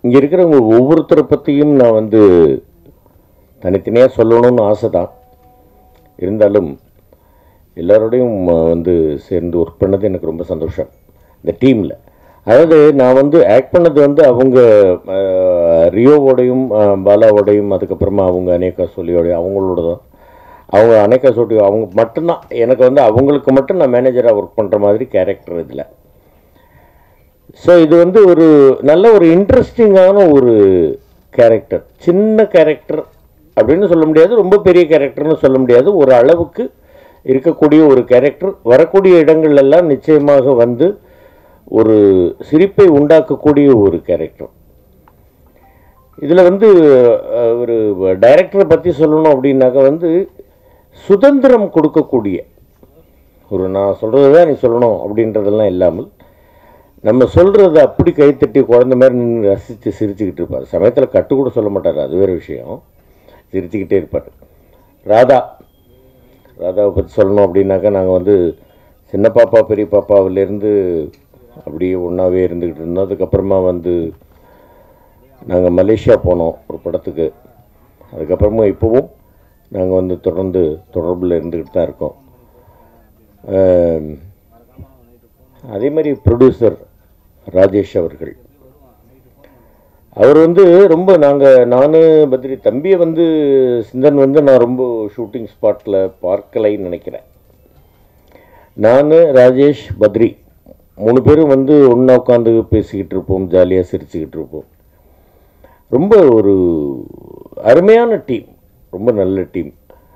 இங்கே இருக்கிறவங்க ஒவ்வொருத்தரை பற்றியும் நான் வந்து தனித்தனியாக சொல்லணும்னு ஆசை தான் இருந்தாலும் எல்லாரோடையும் அஹ், வந்து சேர்ந்து ஒர்க் பண்ணது எனக்கு ரொம்ப சந்தோஷம் இந்த டீமில் அதாவது நான் வந்து ஆக்ட் பண்ணது வந்து அவங்க அஹ், ரியோவோடையும் அஹ், பாலாவோடையும் அதுக்கப்புறமா அவங்க அனேகா சொல்லியோடையும் அவங்களோட தான் அவங்க அனேகா சோட்டி அவங்க மட்டும்தான் எனக்கு வந்து அவங்களுக்கு மட்டும் நான் மேனேஜராக ஒர்க் பண்ணுற மாதிரி கேரக்டர் இதில் ஸோ இது வந்து ஒரு நல்ல ஒரு இன்ட்ரெஸ்டிங்கான ஒரு கேரக்டர் சின்ன கேரக்டர் அப்படின்னு சொல்ல முடியாது ரொம்ப பெரிய கேரக்டர்னு சொல்ல முடியாது ஒரு அளவுக்கு இருக்கக்கூடிய ஒரு கேரக்டர் வரக்கூடிய இடங்கள் எல்லாம் நிச்சயமாக வந்து ஒரு சிரிப்பை உண்டாக்கக்கூடிய ஒரு கேரக்டர் இதில் வந்து அஹ், ஒரு டைரக்டரை பற்றி சொல்லணும் அப்படின்னாக்க வந்து சுதந்திரம் கொடுக்கக்கூடிய ஒரு நான் சொல்கிறது தான் நீ சொல்லணும் அப்படின்றதெல்லாம் இல்லாமல் நம்ம சொல்கிறத அப்படி கைத்தட்டி குழந்த மாதிரி நின்று ரசித்து சிரிச்சுக்கிட்டு இருப்பார் சமயத்தில் கட்டு கூட சொல்ல மாட்டார் அது வேறு விஷயம் சிரிச்சுக்கிட்டே இருப்பார் ராதா ராதாவை பற்றி சொல்லணும் அப்படின்னாக்கா நாங்கள் வந்து சின்ன பாப்பா பெரிய பாப்பாவிலேருந்து அப்படியே ஒன்றாவே இருந்துக்கிட்டு இருந்தோம் அதுக்கப்புறமா வந்து நாங்கள் மலேசியா போனோம் ஒரு படத்துக்கு அதுக்கப்புறமா இப்போவும் நாங்கள் வந்து தொடர்ந்து தொடர்பில் இருந்துக்கிட்டு தான் இருக்கோம் ஆம், அதே மாதிரி ப்ரொடியூசர் ராஜேஷ் அவர்கள் அவர் வந்து ரொம்ப நாங்கள் நான் பத்ரி தம்பியை வந்து சிந்தன் வந்து நான் ரொம்ப ஷூட்டிங் ஸ்பாட்டில் பார்க்கலைன்னு நினைக்கிறேன் நான் ராஜேஷ் பத்ரி மூணு பேரும் வந்து ஒன்றா உட்காந்து பேசிக்கிட்டு இருப்போம் ஜாலியாக சிரிச்சுக்கிட்டு இருப்போம் ரொம்ப ஒரு அருமையான டீம் ரொம்ப நல்ல டீம்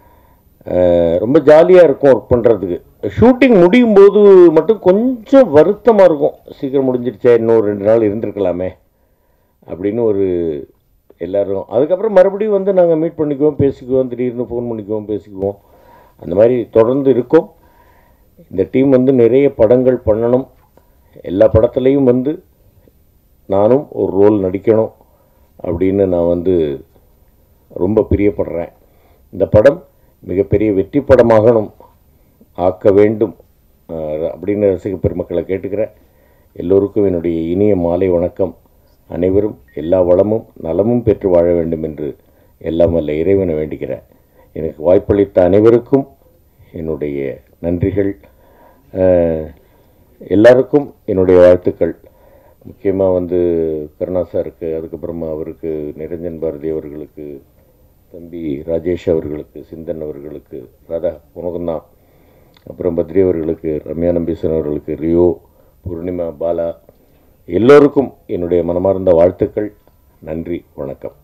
ரொம்ப ஜாலியாக இருக்கும் ஒர்க் பண்ணுறதுக்கு ஷூட்டிங் முடியும் போது மட்டும் கொஞ்சம் வருத்தமாக இருக்கும் சீக்கிரம் முடிஞ்சிருச்சே இன்னும் ரெண்டு நாள் இருந்திருக்கலாமே அப்படின்னு ஒரு எல்லாரும் அதுக்கப்புறம் மறுபடியும் வந்து நாங்கள் மீட் பண்ணிக்குவோம் பேசிக்குவோம் திடீர்னு ஃபோன் பண்ணிக்குவோம் பேசிக்குவோம் அந்த மாதிரி தொடர்ந்து இருக்கோம் இந்த டீம் வந்து நிறைய படங்கள் பண்ணணும் எல்லா படத்துலேயும் வந்து நானும் ஒரு ரோல் நடிக்கணும் அப்படின்னு நான் வந்து ரொம்ப பிரியப்படுறேன் இந்த படம் மிகப்பெரிய வெற்றி படமாகணும் ஆக்க வேண்டும் அஹ், அப்படின்னு ரசிக பெருமக்களை கேட்டுக்கிறேன் எல்லோருக்கும் என்னுடைய இனிய மாலை வணக்கம் அனைவரும் எல்லா வளமும் நலமும் பெற்று வாழ வேண்டும் என்று எல்லாம் வல்ல இறைவனை வேண்டுகிறேன் எனக்கு வாய்ப்பளித்த அனைவருக்கும் என்னுடைய நன்றிகள் அஹ், எல்லாருக்கும் என்னுடைய வாழ்த்துக்கள் முக்கியமாக வந்து கருணா சாருக்கு அதுக்கப்புறமா அவருக்கு நிரஞ்சன் பாரதி அவர்களுக்கு தம்பி ராஜேஷ் அவர்களுக்கு சிந்தன் அவர்களுக்கு ராதா உனக்கும்தான் அப்புறம் பத்ரி அவர்களுக்கு ரம்யா நம்பீசன் அவர்களுக்கு ரியோ பூர்ணிமா பாலா எல்லோருக்கும் என்னுடைய மனமார்ந்த வாழ்த்துக்கள் நன்றி வணக்கம்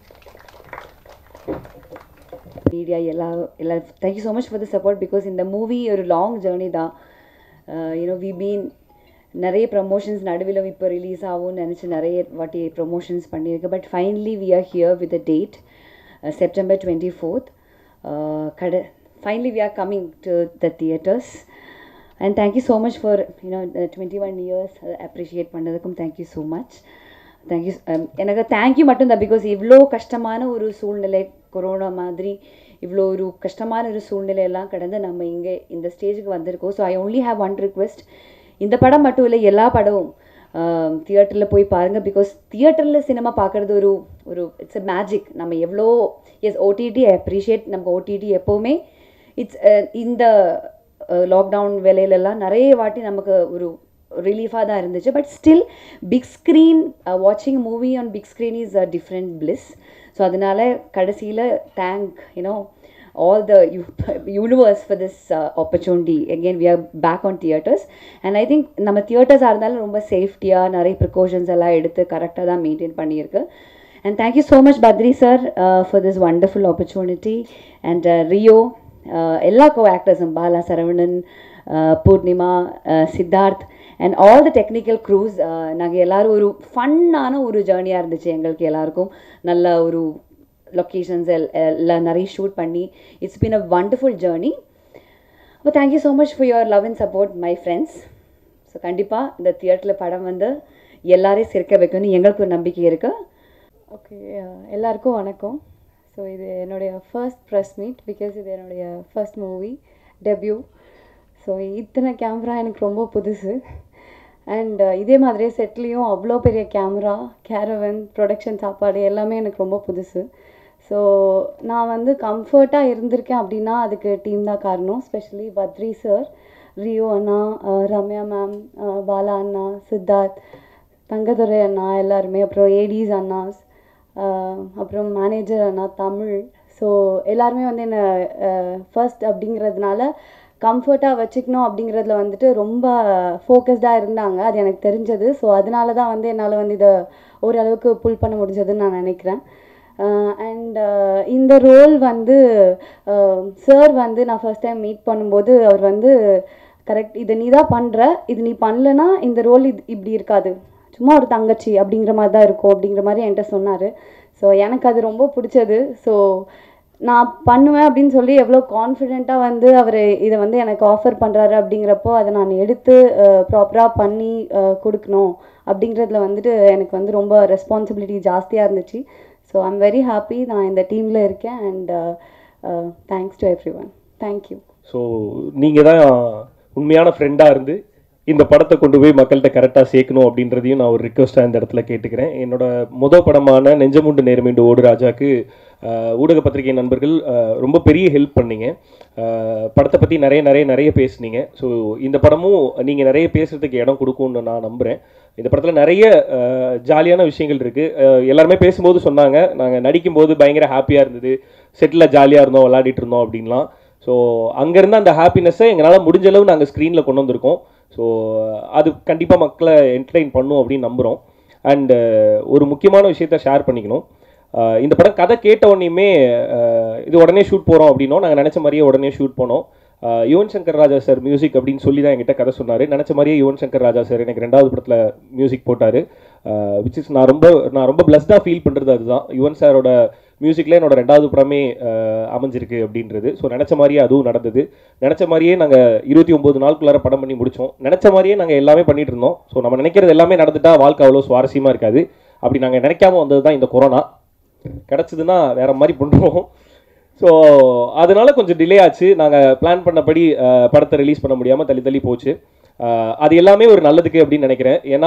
மீடியா எல்லா எல்லா thank you so much for the support because இந்த மூவி ஒரு லாங் ஜேர்னி தான் யூனோ வி பீன் நிறைய ப்ரமோஷன்ஸ் நடுவில் இப்போ ரிலீஸ் ஆகும்னு நினச்சி நிறைய வாட்டி ப்ரமோஷன்ஸ் பண்ணியிருக்கு but finally we are here with a date September twenty fourth கடை finally we are coming to the theatres and thank you so much for you know twenty one years appreciate பண்ணதுக்கும் thank you so much thank you எனக்கு thank you மட்டும்தான் because இவ்வளோ கஷ்டமான ஒரு சூழ்நிலை corona மாதிரி இவ்வளோ ஒரு கஷ்டமான ஒரு சூழ்நிலையெல்லாம் கடந்து நம்ம இங்கே இந்த ஸ்டேஜுக்கு வந்திருக்கோம் so I only have one request இந்த படம் மட்டும் இல்லை எல்லா படமும் தியேட்டரில் போய் பாருங்கள் பிகாஸ் தியேட்டரில் சினிமா பார்க்குறது ஒரு ஒரு இட்ஸ் அ மேஜிக் நம்ம எவ்வளோ எஸ் ஓடிடி ஐ அப்ரிஷியேட் நமக்கு ஓடிடி எப்போவுமே இட்ஸ் இந்த லாக்டவுன் வேலையிலலாம் நிறைய வாட்டி நமக்கு ஒரு ரிலீஃபாக தான் இருந்துச்சு பட் ஸ்டில் பிக் ஸ்க்ரீன் வாட்சிங் movie on big screen is a different bliss so அதனால கடைசியில் thank you know all the universe for this opportunity again we are back on theatres and I think நம்ம தியேட்டர்ஸாக இருந்தாலும் ரொம்ப சேஃப்டியாக நிறைய ப்ரிகாஷன்ஸ் எல்லாம் எடுத்து கரெக்டாக தான் மெயின்டைன் பண்ணியிருக்கு and thank you so much Badri sir for this wonderful opportunity and Rio எல்லா கோ ஆக்டர்ஸும் Bala Saravanan Poornima Siddharth and all the technical crews நாங்கள் எல்லோரும் ஒரு ஃபன்னான ஒரு ஜேர்னியாக இருந்துச்சு எங்களுக்கு எல்லாருக்கும் நல்ல ஒரு லொக்கேஷன்ஸ் எல் எல்லாம் நிறைய ஷூட் பண்ணி it's been a wonderful journey அப்போ thank you so much for your love and support my friends so கண்டிப்பாக இந்த தியேட்டரில் படம் வந்து எல்லாரையும் சிரிக்க வைக்கணும்னு எங்களுக்கு ஒரு நம்பிக்கை இருக்குது ஓகே எல்லாருக்கும் வணக்கம் ஸோ இது என்னுடைய ஃபர்ஸ்ட் ப்ரெஸ் மீட் பிகாஸ் இது என்னுடைய ஃபர்ஸ்ட் மூவி டெபியூ ஸோ இத்தனை கேமரா எனக்கு ரொம்ப புதுசு அண்ட் இதே மாதிரியே செட்லேயும் அவ்வளோ பெரிய கேமரா கேரவன் ப்ரொடக்ஷன் சாப்பாடு எல்லாமே எனக்கு ரொம்ப புதுசு ஸோ நான் வந்து கம்ஃபர்ட்டாக இருந்திருக்கேன் அப்படின்னா அதுக்கு டீம் தான் காரணம் ஸ்பெஷலி பத்ரி சார் ரியோ அண்ணா அஹ் ரம்யா மேம் பாலா அண்ணா சித்தார்த் தங்கதுரை அண்ணா எல்லாருமே அப்புறம் ஏடிஸ் அண்ணாஸ் ஆஹ் அப்புறம் மேனேஜர் அண்ணா தமிழ் ஸோ எல்லாருமே வந்து என்னை ஃபர்ஸ்ட் அப்படிங்கிறதுனால கம்ஃபர்ட்டாக வச்சுக்கணும் அப்படிங்கிறதுல வந்துட்டு ரொம்ப ஃபோக்கஸ்டாக இருந்தாங்க அது எனக்கு தெரிஞ்சது ஸோ அதனால தான் வந்து என்னால் வந்து இதை ஓரளவுக்கு புல் பண்ண முடிஞ்சதுன்னு நான் நினைக்கிறேன் அண்ட் இந்த ரோல் வந்து சார் வந்து நான் ஃபர்ஸ்ட் டைம் மீட் பண்ணும்போது அவர் வந்து கரெக்ட் இதை நீ தான் பண்ணுற இது நீ பண்ணலனா இந்த ரோல் இது இப்படி இருக்காது சும்மா ஒரு தங்கச்சி அப்படிங்கிற மாதிரி தான் இருக்கும் அப்படிங்கிற மாதிரி என்கிட்ட சொன்னார் ஸோ எனக்கு அது ரொம்ப பிடிச்சது ஸோ நான் பண்ணுவேன் அப்படின்னு சொல்லி எவ்வளோ கான்ஃபிடெண்ட்டாக வந்து அவர் இதை வந்து எனக்கு ஆஃபர் பண்ணுறாரு அப்படிங்கிறப்போ அதை நான் எடுத்து ப்ராப்பராக பண்ணி அஹ், கொடுக்கணும் அப்படிங்கிறதுல வந்துட்டு எனக்கு வந்து ரொம்ப ரெஸ்பான்சிபிலிட்டி ஜாஸ்தியாக இருந்துச்சு ஸோ ஐம் வெரி ஹாப்பி நான் இந்த டீமில் இருக்கேன் and thanks to everyone thank you so நீங்கள் தான் உண்மையான ஃப்ரெண்டாக இருந்து இந்த படத்தை கொண்டு போய் மக்கள்கிட்ட கரெக்டாக சேர்க்கணும் அப்படின்றதையும் நான் ஒரு ரிக்வஸ்ட்டாக இந்த இடத்துல கேட்டுக்கிறேன் என்னோட முத படமான நெஞ்சமுண்டு நேர்மீண்டு ஓடு ராஜாக்கு ஆஹ், ஊடக பத்திரிகை நண்பர்கள் ஆஹ், ரொம்ப பெரிய ஹெல்ப் பண்ணீங்க ஆஹ், படத்தை பற்றி நிறைய நிறைய நிறைய பேசுனீங்க ஸோ இந்த படமும் நீங்கள் நிறைய பேசுறதுக்கு இடம் கொடுக்கும்னு நான் நம்புகிறேன் இந்த படத்தில் நிறைய ஆஹ், ஜாலியான விஷயங்கள் இருக்குது எல்லாருமே பேசும்போது சொன்னாங்க நாங்கள் நடிக்கும்போது பயங்கர ஹாப்பியாக இருந்தது செட்டில் ஜாலியாக இருந்தோம் விளையாடிட்டு இருந்தோம் அப்படின்லாம் ஸோ அங்கேருந்து அந்த ஹாப்பினஸ்ஸை எங்களால் முடிஞ்ச அளவு நாங்கள் ஸ்க்ரீனில் கொண்டு வந்திருக்கோம் ஸோ அது கண்டிப்பாக மக்களை என்டர்டெயின் பண்ணும் அப்படின்னு நம்புகிறோம் அண்டு ஒரு முக்கியமான விஷயத்த ஷேர் பண்ணிக்கணும் அஹ் இந்த படம் கதை கேட்ட உடனேயுமே அஹ் இது உடனே ஷூட் போகிறோம் அப்படின்னோம் நாங்கள் நினச்ச மாதிரியே உடனே ஷூட் போனோம் அஹ் யுவன் சங்கர் ராஜா சார் மியூசிக் அப்படின்னு சொல்லி தான் என்கிட்ட கதை சொன்னார் நினச்ச மாதிரியே யுவன் சங்கர் ராஜா சார் எனக்கு ரெண்டாவது படத்தில் மியூசிக் போட்டார் விச் இஸ் நான் ரொம்ப நான் ரொம்ப பிளஸ்டாக ஃபீல் பண்ணுறது அதுதான் யுவன் சாரோட மியூசிக்கில் என்னோட ரெண்டாவது படமே அஹ், அமைஞ்சிருக்கு அப்படின்றது ஸோ நினச்ச மாதிரியே அதுவும் நடந்தது நினச்ச மாதிரியே நாங்கள் இருபத்தி ஒம்பது நாளுக்குள்ளார படம் பண்ணி முடித்தோம் நினச்ச மாதிரியே நாங்கள் எல்லாமே பண்ணிட்டு இருந்தோம் ஸோ நம்ம நினைக்கிறது எல்லாமே நடந்துட்டா வாழ்க்கை அவ்வளோ சுவாரஸ்யமாக இருக்காது அப்படி நாங்கள் நினைக்காம வந்தது தான் இந்த கொரோனா கிடச்சிதுன்னா வேற மாதிரி பண்ணுறோம் ஸோ அதனால கொஞ்சம் டிலே ஆச்சு நாங்கள் பிளான் பண்ணபடி அஹ், படத்தை ரிலீஸ் பண்ண முடியாமல் தள்ளி தள்ளி போச்சு அஹ், அது எல்லாமே ஒரு நல்லதுக்கு அப்படின்னு நினைக்கிறேன் ஏன்னா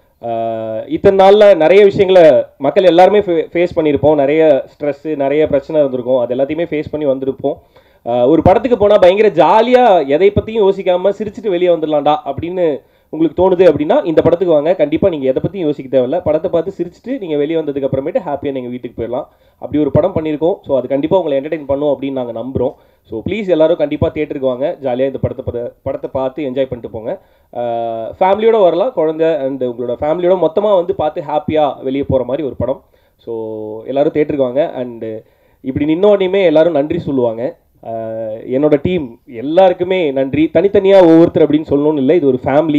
அஹ், இத்தனை நாளில் நிறைய விஷயங்களை மக்கள் எல்லாருமே ஃபேஸ் பண்ணியிருப்போம் நிறைய ஸ்ட்ரெஸ்ஸு நிறைய பிரச்சனை இருந்திருக்கும் அது எல்லாத்தையுமே ஃபேஸ் பண்ணி வந்திருப்போம் அஹ், ஒரு படத்துக்கு போனால் பயங்கர ஜாலியாக எதை பற்றியும் யோசிக்காமல் சிரிச்சிட்டு வெளியே வந்துடலாம்டா அப்படின்னு உங்களுக்கு தோணுது அப்படின்னா இந்த படத்துக்கு வாங்க கண்டிப்பாக நீங்கள் எதை பற்றியும் யோசிக்க தேவையில்ல படத்தை பார்த்து சிரிச்சிட்டு நீங்கள் வெளியே வந்ததுக்கு அப்புறமேட்டு ஹாப்பியாக நீங்கள் வீட்டுக்கு போயிடலாம் அப்படி ஒரு படம் பண்ணியிருக்கோம் ஸோ அது கண்டிப்பாக உங்களை என்டர்டெயின் பண்ணும் அப்படின்னு நாங்கள் நம்புகிறோம் ஸோ ப்ளீஸ் எல்லாரும் கண்டிப்பாக தேட்டருக்கு வாங்க ஜாலியாக இந்த படத்தை பத- படத்தை பார்த்து என்ஜாய் பண்ணிட்டு போங்க ஃபேமிலியோட வரலாம் குழந்தை அண்ட் உங்களோட ஃபேமிலியோட மொத்தமாக வந்து பார்த்து ஹாப்பியாக வெளியே போகிற மாதிரி ஒரு படம் ஸோ எல்லாரும் தேட்டருக்கு வாங்க அண்டு இப்படி நின்னோடனையுமே எல்லாரும் நன்றி சொல்லுவாங்க ஆஹ் என்னோட டீம் எல்லாருக்குமே நன்றி தனித்தனியாக ஒவ்வொருத்தர் அப்படின்னு சொல்லணும்னு இல்லை இது ஒரு ஃபேமிலி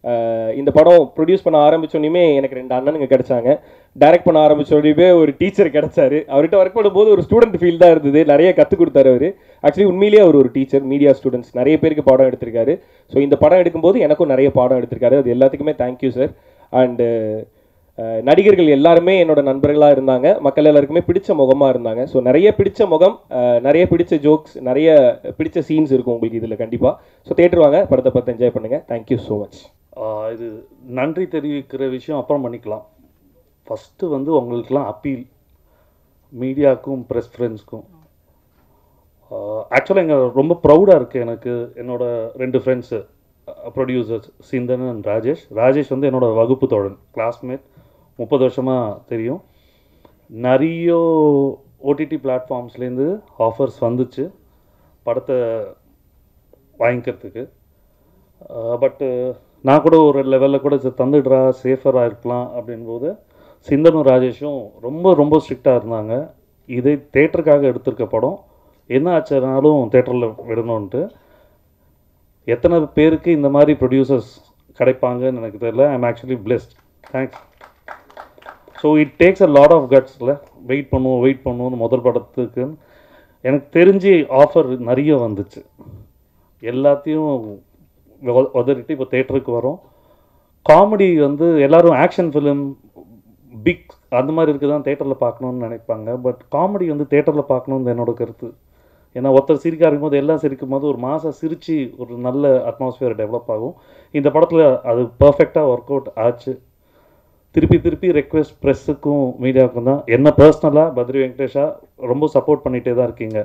இந்த படம் ப்ரொடியூஸ் பண்ண ஆரம்பிச்சோடனே எனக்கு ரெண்டு அண்ணனுங்க கிடைச்சாங்க டைரக்ட் பண்ண ஆரம்பிச்சோடனே ஒரு டீச்சர் கிடைச்சாரு அவர்கிட்ட ஒர்க் பண்ணும்போது ஒரு ஸ்டூடெண்ட் ஃபீல் தான் இருந்தது நிறைய கற்றுக் கொடுத்தாரு அவர் ஆக்சுவலி உண்மையிலேயே அவர் ஒரு டீச்சர் மீடியா ஸ்டூடெண்ட்ஸ் நிறைய பேருக்கு பாடம் எடுத்திருக்காரு ஸோ இந்த படம் எடுக்கும்போது எனக்கும் நிறைய பாடம் எடுத்திருக்காரு அது எல்லாத்துக்குமே தேங்க்யூ சார் அண்டு அஹ் நடிகர்கள் எல்லாருமே என்னோட நண்பர்களாக இருந்தாங்க மக்கள் எல்லாருக்குமே பிடிச்ச முகமாக இருந்தாங்க ஸோ நிறைய பிடிச்ச முகம் அஹ் நிறைய பிடிச்ச ஜோக்ஸ் நிறைய பிடிச்ச சீன்ஸ் இருக்கும் உங்களுக்கு இதில் கண்டிப்பாக ஸோ தேட்டர் வாங்க படத்தை பார்த்து என்ஜாய் பண்ணுங்கள் தேங்க்யூ ஸோ மச் ஆஹ் இது நன்றி தெரிவிக்கிற விஷயம் அப்புறம் பண்ணிக்கலாம் ஃபஸ்ட்டு வந்து உங்களுக்கெல்லாம் அப்பீல் மீடியாவுக்கும் ப்ரெஸ் ஃப்ரெண்ட்ஸ்க்கும் ஆக்சுவலாக எங்கள் ரொம்ப ப்ரௌடாக இருக்குது எனக்கு என்னோட ரெண்டு friends producers Sindhan and Rajesh Rajesh வந்து என்னோட வகுப்பு தோழன் கிளாஸ்மேட் முப்பது வருஷமாக தெரியும் நிறைய ஓடிடி பிளாட்ஃபார்ம்ஸ்லேருந்து ஆஃபர்ஸ் வந்துச்சு படத்தை வாங்கிக்கிறதுக்கு பட்டு நான் கூட ஒரு லெவலில் கூட சரி தந்துடுறா சேஃபராக இருக்கலாம் அப்படின்போது சிந்தனும் ராஜேஷும் ரொம்ப ரொம்ப ஸ்ட்ரிக்டாக இருந்தாங்க இதை தேட்டருக்காக எடுத்திருக்க படம் என்ன ஆச்சுனாலும் தேட்டரில் விடணுன்ட்டு எத்தனை பேருக்கு இந்த மாதிரி ப்ரொடியூசர்ஸ் கிடைப்பாங்கன்னு எனக்கு தெரியல I am actually blessed thanks so it takes a lot of கட்ஸில் வெயிட் பண்ணுவோம் வெயிட் பண்ணுவோம் முதல் படத்துக்கு எனக்கு தெரிஞ்சு ஆஃபர் நிறைய வந்துச்சு எல்லாத்தையும் உத- உதறிட்டு இப்போ தேட்டருக்கு வரோம் காமெடி வந்து எல்லாரும் ஆக்ஷன் ஃபிலிம் பிக் அந்த மாதிரி இருக்குது தான் தேட்டரில் பார்க்கணுன்னு நினைப்பாங்க பட் காமெடி வந்து தேட்டரில் பார்க்கணுன்னு என்னோட கருத்து ஏன்னா ஒருத்தர் சிரிக்க ஆரம்பிக்கும் போது எல்லாம் சிரிக்கும் போது ஒரு மாதம் சிரித்து ஒரு நல்ல அட்மாஸ்பியர் டெவலப் ஆகும் இந்த படத்தில் அது பர்ஃபெக்டாக ஒர்க் அவுட் ஆச்சு திருப்பி திருப்பி ரெக்வெஸ்ட் ப்ரெஸ்ஸுக்கும் மீடியாவுக்கும் தான் என்ன பர்சனலாக பத்ரி வெங்கடேஷா ரொம்ப சப்போர்ட் பண்ணிகிட்டே தான் இருக்கீங்க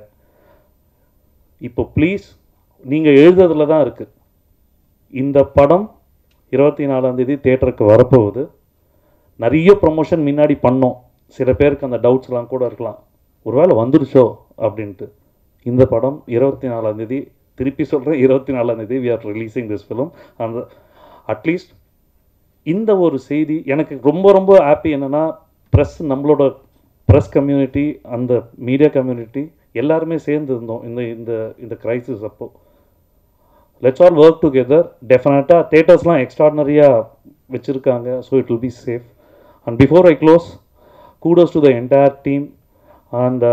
இப்போ ப்ளீஸ் நீங்கள் எழுதுறதுல தான் இருக்குது இந்த படம் இருபத்தி நாலாந்தேதி தேட்டருக்கு வரப்போகுது நிறைய ப்ரொமோஷன் முன்னாடி பண்ணோம் சில பேருக்கு அந்த டவுட்ஸ்லாம் கூட இருக்கலாம் ஒருவேளை வந்துடுச்சோ அப்படின்ட்டு இந்த படம் இருபத்தி நாலாந்தேதி திருப்பி சொல்கிறேன் இருபத்தி நாலாந்தேதி we are releasing this film அந்த அட்லீஸ்ட் இந்த ஒரு செய்தி எனக்கு ரொம்ப ரொம்ப ஹாப்பி என்னென்னா ப்ரெஸ் நம்மளோட ப்ரெஸ் கம்யூனிட்டி அந்த மீடியா கம்யூனிட்டி எல்லாருமே சேர்ந்து இருந்தோம் இந்த இந்த இந்த கிரைசிஸ் அப்போ லெட்ஸ் ஆல் ஒர்க் டுகெதர் டெஃபினட்டாக தேட்டர்ஸ்லாம் எக்ஸ்ட்ராடனரியாக வச்சுருக்காங்க so it will be safe and before I close kudos to the entire team and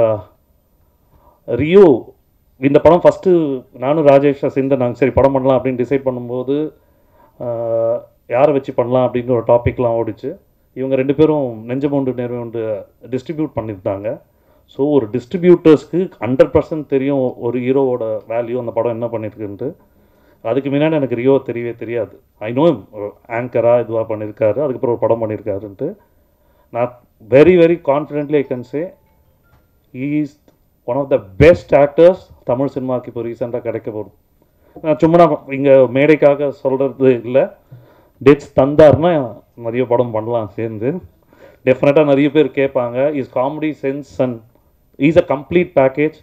Rio இந்த படம் ஃபஸ்ட்டு நானும் ராஜேஷ் சேர்ந்து நாங்கள் சரி படம் பண்ணலாம் அப்படின்னு டிசைட் பண்ணும்போது ஆஹ், யாரை வச்சு பண்ணலாம் அப்படின்னு ஒரு டாபிக்லாம் ஓடிச்சு இவங்க ரெண்டு பேரும் நெஞ்சமௌண்டு நேர்மௌண்டு டிஸ்ட்ரிபியூட் பண்ணியிருந்தாங்க ஸோ ஒரு டிஸ்ட்ரிபியூட்டர்ஸ்க்கு ஹண்ட்ரட் பர்சன்ட் தெரியும் ஒரு ஹீரோவோட வேல்யூ அந்த படம் என்ன பண்ணியிருக்குன்ட்டு அதுக்கு முன்னாடி எனக்கு ரியோ தெரியவே தெரியாது ஐ நோ ஆங்கராக இதுவாக பண்ணியிருக்காரு அதுக்கப்புறம் ஒரு படம் பண்ணியிருக்காருன்ட்டு நான் very very confidently I can say is one of the best actors Tamil சினிமாவுக்கு இப்போ ரீசெண்டாக கிடைக்க போகுது நான் சும்மா நான் இங்கே மேடைக்காக சொல்கிறது இல்லை டேட்ஸ் தந்தார்னா நிறைய படம் பண்ணலாம் சேர்ந்து டெஃபினட்டாக நிறைய பேர் கேட்பாங்க is comedy sense and is a complete package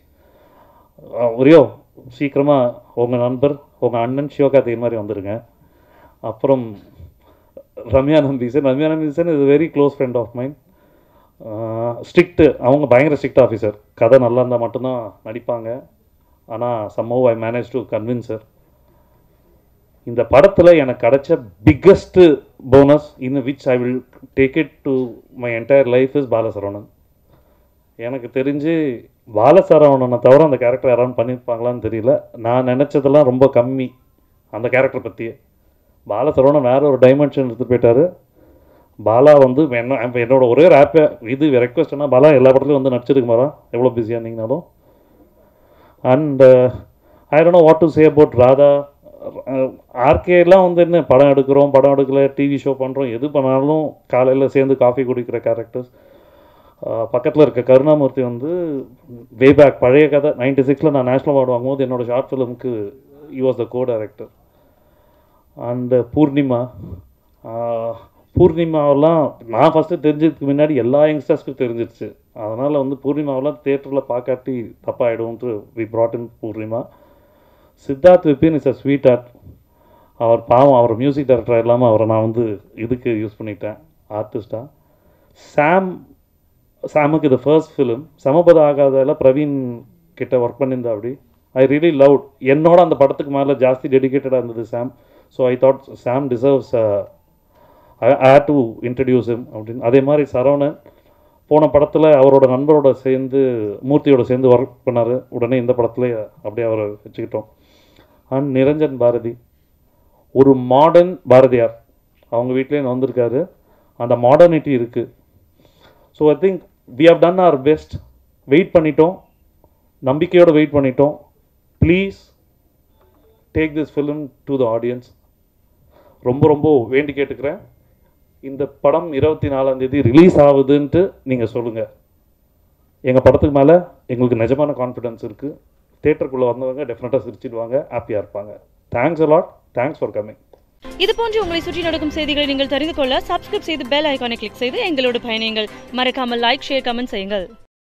ஒரேயோ சீக்கிரமாக உங்கள் நண்பர் உங்கள் அண்ணன் சிவகார்த்திகை மாதிரி வந்துருங்க அப்புறம் Ramya Nambeesan Ramya Nambeesan is very close friend of mind strict அவங்க பயங்கர ஸ்ட்ரிக்ட் ஆஃபீஸர் கதை நல்லா இருந்தால் மட்டும்தான் நடிப்பாங்க ஆனால் சம்மோ ஐ மேனேஜ் டு கன்வின்சர் இந்த படத்தில் எனக்கு கிடைச்ச biggest bonus in which I will take it to my entire life is Balasaravanan எனக்கு தெரிஞ்சு பாலசரவணனை தவிர அந்த கேரக்டர் யாராவது பண்ணியிருப்பாங்களான்னு தெரியல நான் நினச்சதெல்லாம் ரொம்ப கம்மி அந்த கேரக்டர் பற்றியே பாலசரவணன் வேற ஒரு டைமென்ஷன் எடுத்துகிட்டு போயிட்டாரு பாலா வந்து என்ன இப்ப என்னோட ஒரே ரேப்பை இது ரெக்வஸ்ட்னா பாலா எல்லா படத்துலையும் வந்து நடிச்சிருக்கு மாறா எவ்வளோ பிஸியாக இருந்தீங்கனாலும் and I don't know what to say about Radha ஆர்கேலாம் வந்து என்ன படம் எடுக்கிறோம் படம் எடுக்கல டிவி ஷோ பண்ணுறோம் எது பண்ணாலும் காலையில் சேர்ந்து காஃபி குடிக்கிற கேரக்டர்ஸ் பக்கத்தில் இருக்க கருணாமூர்த்தி வந்து வே பேக் பழைய கதை நைன்டி சிக்ஸில் நான் நேஷ்னல் அவார்டு வாங்கும்போது என்னோட ஷார்ட் ஃபிலிமுக்கு you was the co director and Poornima ah, பூர்ணிமாவெல்லாம் நான் ஃபஸ்ட்டு தெரிஞ்சதுக்கு முன்னாடி எல்லா யங்ஸ்டர்ஸ்க்கும் தெரிஞ்சிருச்சு அதனால் வந்து பூர்ணிமாவெல்லாம் தேட்டரில் பார்க்காட்டி தப்பாகிடும்ன்ட்டு we brought in Poornima Siddharth Vipin is a sweetheart அவர் பாவம் அவர் மியூசிக் டைரக்டர் இல்லாமல் அவரை நான் வந்து இதுக்கு யூஸ் பண்ணிட்டேன் ஆர்டிஸ்டாக சாம் சாமுக்கு இது ஃபர்ஸ்ட் ஃபிலிம் சமபத ஆகாதால பிரவீன் கிட்ட ஒர்க் பண்ணியிருந்தா அப்படி ஐ ரியலி லவ் என்னோட அந்த படத்துக்கு மேலே ஜாஸ்தி டெடிகேட்டடாக இருந்தது Sam so I thought Sam deserves I had to introduce him அப்படின்னு அதே மாதிரி சரவணன் போன படத்தில் அவரோட நண்பரோட சேர்ந்து மூர்த்தியோட சேர்ந்து ஒர்க் பண்ணார் உடனே இந்த படத்துல அப்படியே அவரை வச்சுக்கிட்டோம் அண்ட் நிரஞ்சன் பாரதி ஒரு மாடர்ன் பாரதியார் அவங்க வீட்லேயே வந்திருக்காரு அந்த மாடர்னிட்டி இருக்குது so I think we have done our best wait பண்ணிட்டோம் நம்பிக்கையோடு வெயிட் பண்ணிட்டோம் please take this film to the audience ரொம்ப ரொம்ப வேண்டி கேட்டுக்கிறேன் இந்த படம் இருபத்தி நாலாம் தேதி ரிலீஸ் ஆகுதுன்ட்டு நீங்கள் சொல்லுங்கள் எங்கள் படத்துக்கு மேலே எங்களுக்கு நிஜமான கான்ஃபிடன்ஸ் இருக்குது தேட்டருக்குள்ளே வந்தவங்க டெஃபினட்டாக சிரிச்சிடுவாங்க ஹாப்பியாக இருப்பாங்க thanks a lot thanks for coming இது போன்று உங்களை சுற்றி நடக்கும் செய்திகளை நீங்கள் தெரிந்து கொள்ள சப்ஸ்கிரைப் செய்து பெல் ஐகானை கிளிக் செய்து எங்களோடு பயணியுங்கள் மறக்காமல் லைக் ஷேர் கமெண்ட் செய்யுங்கள்